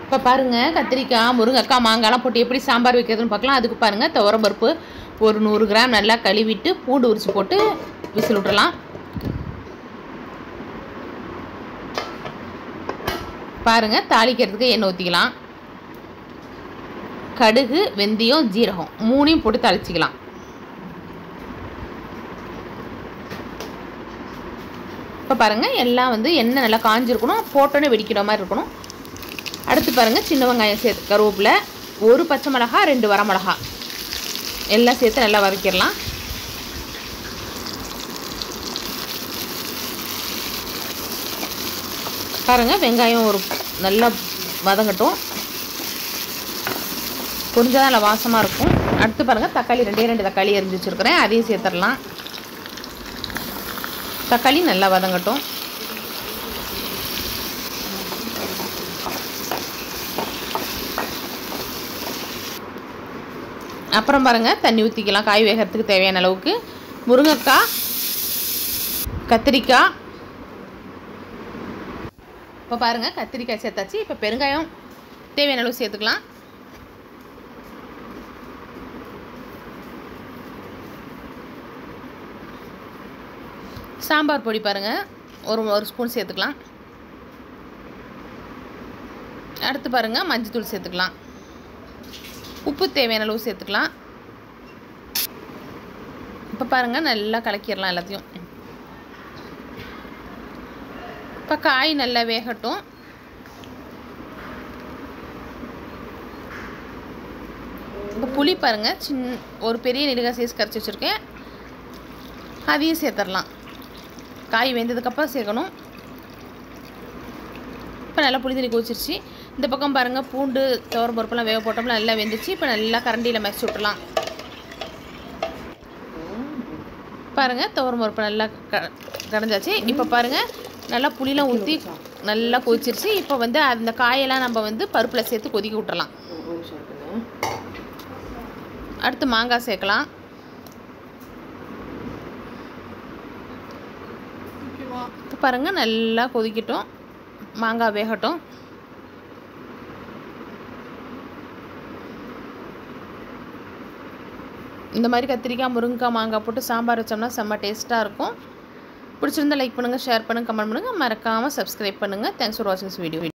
இப்போ பாருங்கள் கத்திரிக்காய் முருங்கைக்காய் மாங்காய்லாம் போட்டு எப்படி சாம்பார் வைக்கிறதுன்னு பார்க்கலாம் அதுக்கு பாருங்கள் துவரம்பருப்பு ஒரு நூறு கிராம் நல்லா கழுவிட்டு பூண்டு உரிச்சு போட்டு விசில் விட்டுறலாம் பாருங்கள் தாளிக்கிறதுக்கு எண்ணெய் ஊற்றிக்கலாம் கடுகு வெந்தயம் ஜீரகம் மூணையும் போட்டு தாளிச்சிக்கலாம் இப்போ பாருங்கள் எல்லாம் வந்து எண்ணெய் நல்லா காஞ்சிருக்கணும் போட்டோன்னே வெடிக்கிற மாதிரி இருக்கணும் அடுத்து பாருங்கள் சின்ன வெங்காயம் சேர்த்து கருவேப்பிலை ஒரு பச்சை மிளகா ரெண்டு வரமிளகா எல்லாம் சேர்த்து நல்லா வதக்கிடலாம் பாருங்கள் வெங்காயம் ஒரு நல்லா வதங்கட்டும் கொஞ்சம் நல்லா வாசமாக இருக்கும் அடுத்து பாருங்கள் தக்காளி ரெண்டே ரெண்டு தக்காளி எரிஞ்சு வச்சுருக்கிறேன் அதையும் சேர்த்துடலாம் தக்காளி நல்லா வதங்கட்டும் அப்புறம் பாருங்கள் தண்ணி ஊற்றிக்கலாம் காய் வேகிறதுக்கு தேவையான அளவுக்கு முருங்கைக்காய் கத்திரிக்காய் இப்போ பாருங்கள் கத்திரிக்காய் சேர்த்தாச்சு இப்போ பெருங்காயம் தேவையான அளவு சேர்த்துக்கலாம் சாம்பார் பொடி பாருங்கள் ஒரு ஒரு ஸ்பூன் சேர்த்துக்கலாம் அடுத்து பாருங்கள் மஞ்சத்தூள் சேர்த்துக்கலாம் உப்பு தேவையான அளவு சேர்த்துக்கலாம் இப்போ பாருங்கள் நல்லா கலக்கிடலாம் எல்லாத்தையும் இப்போ காய் நல்லா வேகட்டும் இப்போ புளி பாருங்கள் சின்ன ஒரு பெரிய நெடுகா சைஸ் கரைச்சி வச்சுருக்கேன் அதையும் சேர்த்துடலாம் காய் வெந்ததுக்கப்புறம் சேர்க்கணும் இப்போ நல்லா புளி தண்ணி கொதிச்சிருச்சு இந்த பக்கம் பாருங்கள் பூண்டு துவரம் பருப்புலாம் வேக போட்டோம்னா நல்லா வெந்துச்சு இப்போ நல்லா கரண்டியில் மறைச்சி விட்டுலாம் பாருங்கள் துவரம் பருப்பு நல்லா க கடைஞ்சாச்சு இப்போ பாருங்கள் நல்லா புளிலாம் ஊற்றி நல்லா கொதிச்சிருச்சு இப்போ வந்து அந்த காயெல்லாம் நம்ம வந்து பருப்பில் சேர்த்து கொதிக்க விட்டுறலாம் அடுத்து மாங்காய் சேர்க்கலாம் இப்போ பாருங்கள் நல்லா கொதிக்கட்டும் மாங்காய் வேகட்டும் இந்த மாதிரி கத்திரிக்காய் முருங்கைக்காய் மாங்காய் போட்டு சாம்பார் வச்சோம்னா செம்ம டேஸ்ட்டாக இருக்கும் பிடிச்சிருந்தா லைக் பண்ணுங்கள் ஷேர் பண்ணுங்கள் கமெண்ட் பண்ணுங்கள் மறக்காமல் சப்ஸ்கிரைப் பண்ணுங்கள் தேங்க்ஸ் ஃபார் வாட்சிங் வீடியோ